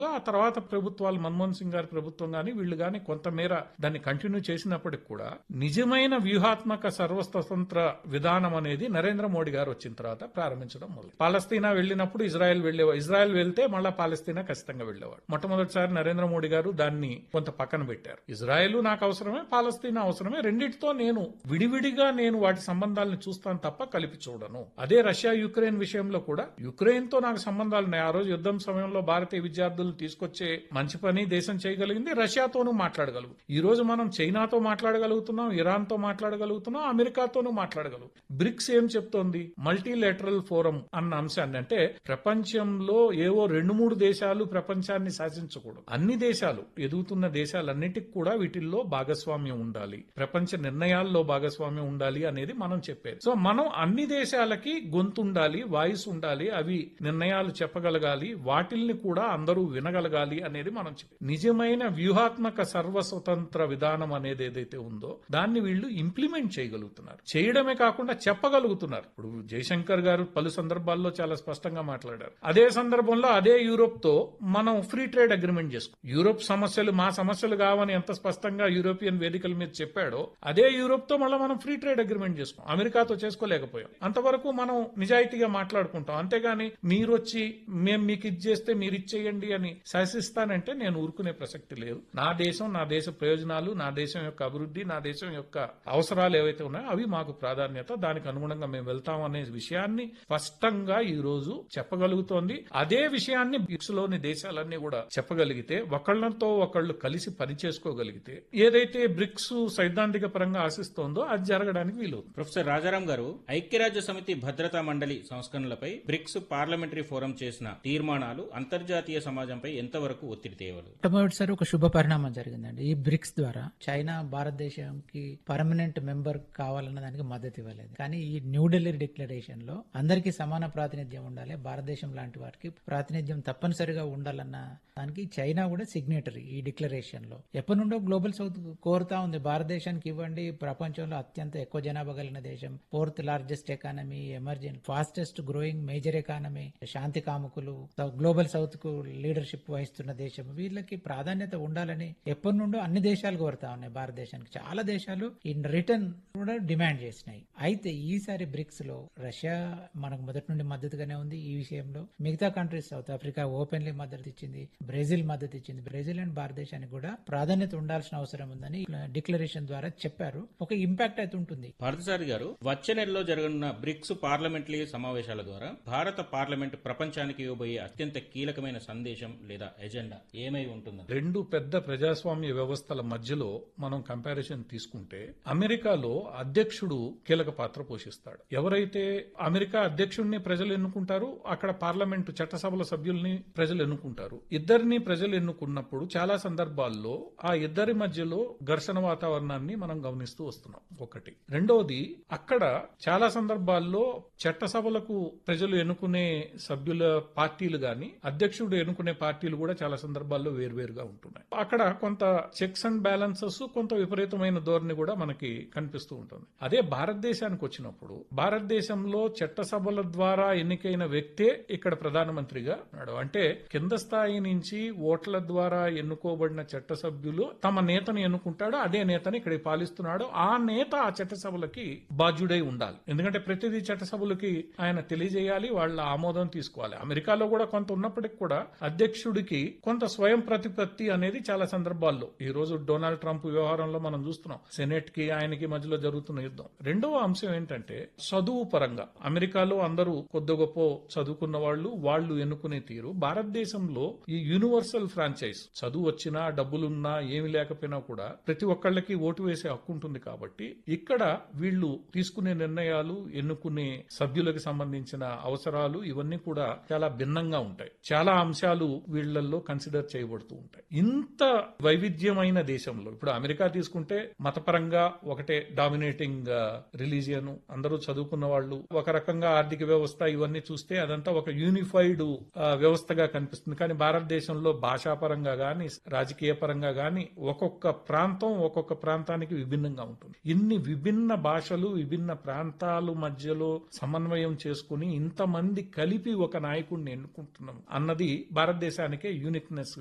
ఆ తర్వాత ప్రభుత్వాలు మన్మోహన్ సింగ్ గారి ప్రభుత్వం గాని వీళ్ళు గాని కొంతమేర దాన్ని కంటిన్యూ చేసినప్పటికి కూడా నిజమైన వ్యూహాత్మక సర్వస్వతంత్ర విధానం అనేది నరేంద్ర మోడీ గారు వచ్చిన తర్వాత ప్రారంభించడం మొదలు పాలస్తీనా వెళ్ళినప్పుడు ఇజ్రాయెల్ వెళ్ళేవాడు ఇజ్రాయెల్ వెళ్తే మళ్ళా పాలస్తీనా ఖచ్చితంగా వెళ్ళేవాడు మొట్టమొదటిసారి నరేంద్ర మోడీ గారు దాన్ని కొంత పక్కన పెట్టారు ఇజ్రాయెల్ నాకు అవసరమే పాలస్తీనా అవసరమే రెండింటితో నేను విడివిడిగా నేను వాటి సంబంధాలను చూస్తాను తప్ప కలిపి చూడను అదే రష్యా యుక్రెయిన్ విషయంలో కూడా యుక్రెయిన్ తో నాకు సంబంధాలు ఉన్నాయి ఆ రోజు యుద్ధం సమయంలో భారతీయ విద్యార్థులు తీసుకొచ్చే మంచి పని దేశం చేయగలిగింది రష్యాతోనూ మాట్లాడగలుగు ఈ రోజు మనం చైనాతో మాట్లాడగలుగుతున్నాం ఇరాన్ తో మాట్లాడగలుగుతున్నాం అమెరికాతోనూ మాట్లాడగలుగు బ్రిక్స్ ఏం చెప్తోంది మల్టీలేటరల్ ఫోరం అన్న అంశాన్ని అంటే ప్రపంచంలో ఏవో రెండు మూడు దేశాలు ప్రపంచాన్ని శాసించకూడదు అన్ని దేశాలు ఎదుగుతున్న దేశాలన్నిటికి కూడా వీటిల్లో భాగస్వామ్యం ఉండాలి ప్రపంచ నిర్ణయాల్లో భాగస్వామ్యం ఉండాలి అనేది మనం చెప్పేది సో మనం అన్ని దేశాలకి గొంతు ఉండాలి వాయిస్ ఉండాలి అవి నిర్ణయాలు చెప్పగలగాలి వాటిల్ని కూడా అందరూ వినగలగాలి అనేది మనం చెప్పేది నిజమైన వ్యూహాత్మక సర్వస్వతంత్ర విధానం అనేది ఏదైతే ఉందో దాన్ని వీళ్ళు ఇంప్లిమెంట్ చేయగలుగుతున్నారు చేయడమే కాకుండా చెప్పగలుగుతున్నారు ఇప్పుడు జయశంకర్ గారు పలు సందర్భాల్లో చాలా స్పష్టంగా మాట్లాడారు అదే సందర్భంలో అదే యూరోప్ తో మనం ఫ్రీ ట్రేడ్ అగ్రిమెంట్ చేసుకున్నాం యూరోప్ సమస్యలు మా సమస్యలు కావని ఎంత స్పష్టంగా యూరోపియన్ వేదికల మీద చెప్పాడో అదే యూరోప్ తో మళ్ళీ మనం ఫ్రీ ట్రేడ్ అగ్రిమెంట్ చేసుకున్నాం అమెరికాతో చేసుకోలేకపోయాం అంతవరకు మనం నిజాయితీగా మాట్లాడుకుంటాం అంతేగాని మీరు వచ్చి మేము మీకు ఇది చేస్తే మీరు ఇచ్చేయండి అని శాసిస్తానంటే నేను ఊరుకునే ప్రసక్తి లేదు నా దేశం నా దేశ ప్రయోజనాలు నా దేశం యొక్క అభివృద్ధి నా దేశం యొక్క అవసరాలు ఏవైతే ఉన్నాయో అవి మాకు ప్రాధాన్యత దానికి అనుగుణంగా మేము వెళ్తాం అనే విషయాన్ని స్పష్టంగా ఈ రోజు చెప్పగలుగుతోంది అదే విషయాన్ని బ్రిక్స్ లోని దేశాలన్నీ కూడా చెప్పగలిగితే ఒకళ్ళతో ఒకళ్ళు కలిసి పని చేసుకోగలిగితే ఏదైతే బ్రిక్స్ సైద్ధాంతిక పరంగా ఆశిస్తోందో అది జరగడానికి వీలు ప్రొఫెసర్ రాజారాం గారు ఐక్యరాజ్య సమితి భద్రతా మండలి సంస్కరణలపై బ్రిక్స్ పార్లమెంటరీ ఫోరం చేసిన తీర్మానాలు అంతర్జాతీయ సమాజంపై ఎంతవరకు ఒత్తిడి తేవలు మొట్టమొదటిసారి ఒక శుభ పరిణామం జరిగిందండి ఈ బ్రిక్స్ ద్వారా చైనా భారతదేశంకి పర్మనెంట్ మెంబర్ కావాలన్న దానికి మద్దతు ఇవ్వలేదు కానీ ఈ న్యూఢిల్లీ డిక్లరేషన్ లో అందరికీ సమాన ప్రాతినిధ్యం ఉండాలి భారతదేశం లాంటి వారికి ప్రాతినిధ్యం తప్పనిసరిగా ఉండాలన్న దానికి చైనా కూడా సిగ్నేటరీ ఈ డిక్లరేషన్ లో ఎప్పటి నుండో గ్లోబల్ సౌత్ కోరుతా ఉంది భారతదేశానికి ఇవ్వండి ప్రపంచంలో అత్యంత ఎక్కువ జనాభా కలిగిన దేశం fourth largest economy emergent fastest growing major economy శాంతి కాముకులు గ్లోబల్ సౌత్ కు లీడర్షిప్ వహిస్తున్న దేశం వీళ్ళకి ప్రాధాన్యత ఉండాలని ఎప్పటి నుండో అన్ని దేశాలు కోరుతా ఉన్నాయి భారతదేశానికి చాలా దేశాలు ఇన్ రిటర్న్ కూడా డిమాండ్ చేసినాయి అయితే ఈసారి బ్రిక్స్ లో రష్యా మనకు మొదటి నుండి మద్దతుగానే ఉంది ఈ విషయంలో మిగతా కంట్రీస్ సౌత్ ఆఫ్రికా ఓపెన్లీ మద్దతు ఇచ్చింది బ్రెజిల్ మద్దతు ఇచ్చింది బ్రెజిల్ అండ్ భారతదేశానికి కూడా ప్రాధాన్యత ఉండాల్సిన అవసరం ఉందని డిక్లరేషన్ ద్వారా చెప్పారు ఒక ఇంపాక్ట్ అయితే ఉంటుంది పార్థసారి గారు వచ్చే నెలలో జరగనున్న బ్రిక్స్ పార్లమెంటరీ సమావేశాల ద్వారా భారత పార్లమెంట్ ప్రపంచానికి ఇవ్వబోయే అత్యంత కీలకమైన సందేశం లేదా ఎజెండా ఏమై ఉంటుందని రెండు పెద్ద ప్రజాస్వామ్య వ్యవస్థల మధ్యలో మనం కంపారిజన్ తీసుకుంటే అమెరికాలో అధ్యక్షుడు కీలక పాత్ర పోషిస్తాడు ఎవరైతే అమెరికా అధ్యక్షుడిని ప్రజలు ఎన్నుకుంటారు అక్కడ పార్లమెంటు చట్టసభల సభ్యుల్ని ప్రజలు ఎన్నుకుంటారు ఇద్దరిని ప్రజలు ఎన్నుకున్నప్పుడు చాలా సందర్భాల్లో ఆ ఇద్దరి మధ్యలో ఘర్షణ వాతావరణాన్ని మనం గమనిస్తూ వస్తున్నాం ఒకటి రెండవది అక్కడ చాలా సందర్భాల్లో చట్టసభలకు ప్రజలు ఎన్నుకునే సభ్యుల పార్టీలు గాని అధ్యక్షుడు ఎన్నుకునే పార్టీలు కూడా చాలా సందర్భాల్లో వేరువేరుగా ఉంటున్నాయి అక్కడ కొంత చెక్స్ అండ్ బ్యాలెన్సెస్ కొంత విపరీతమైన ధోరణి కూడా మనకి కనిపిస్తూ ఉంటుంది అదే భారతదేశానికి వచ్చినప్పుడు భారతదేశంలో చట్టసభల ద్వారా ఎన్నికైన వ్యక్తే ఇక్కడ ప్రధానమంత్రిగా ఉన్నాడు అంటే కింద స్థాయి నుంచి ఓట్ల ద్వారా ఎన్నుకోబడిన చట్టసభ్యులు తమ నేతను ఎన్నుకుంటాడు అదే నేతని ఇక్కడ పాలిస్తున్నాడు ఆ నేత ఆ చట్టసభలకి బాధ్యుడై ఉండాలి ఎందుకంటే ప్రతిదీ చట్టసభలకి ఆయన తెలియజేయాలి వాళ్ళ ఆమోదం తీసుకోవాలి అమెరికాలో కూడా కొంత ఉన్నప్పటికీ కూడా అధ్యక్షుడికి కొంత స్వయం ప్రతిపత్తి అనేది చాలా సందర్భాల్లో ఈ రోజు డొనాల్డ్ ట్రంప్ వ్యవహారంలో మనం చూస్తున్నాం సెనెట్ కి ఆయనకి మధ్యలో జరుగుతున్న యుద్ధం రెండవ అంశం ఏంటంటే చదువు పరంగా అమెరికాలో అందరూ కొద్ది గొప్ప చదువుకున్న వాళ్ళు వాళ్ళు ఎన్నుకునే తీరు భారతదేశంలో ఈ యూనివర్సల్ ఫ్రాంచైజ్ చదువు వచ్చినా డబ్బులున్నా ఏమి లేకపోయినా కూడా ప్రతి ఒక్కళ్ళకి ఓటు వేసే హక్కు ఉంటుంది కాబట్టి ఇక్కడ వీళ్ళు తీసుకునే నిర్ణయాలు ఎన్నుకునే సభ్యులకు సంబంధించిన అవసరాలు ఇవన్నీ కూడా చాలా భిన్నంగా ఉంటాయి చాలా అంశాలు వీళ్ళల్లో కన్సిడర్ చేయబడుతూ ఉంటాయి ఇంత వైవిధ్యమైన దేశంలో ఇప్పుడు అమెరికా తీసుకుంటే మతపరంగా ఒకటే డామినేటింగ్ రిలీజియన్ అందరూ చదువుకున్న వాళ్ళు ఒక రకంగా ఆర్థిక వ్యవస్థ ఇవన్నీ చూస్తే అదంతా ఒక యూనిఫైడ్ వ్యవస్థగా కనిపిస్తుంది కానీ భారతదేశంలో భాషాపరంగా గాని రాజకీయ పరంగా గాని ఒక్కొక్క ప్రాంతం ఒక్కొక్క ప్రాంతానికి విభిన్నంగా ఉంటుంది ఇన్ని విభిన్న భాషలు విభిన్న ప్రాంతాలు మధ్యలో సమన్వయం చేసుకుని ఇంతమంది కలిపి ఒక నాయకుడిని ఎన్నుకుంటున్నాం అన్నది భారతదేశ భారతదేశానికే యూనిక్నెస్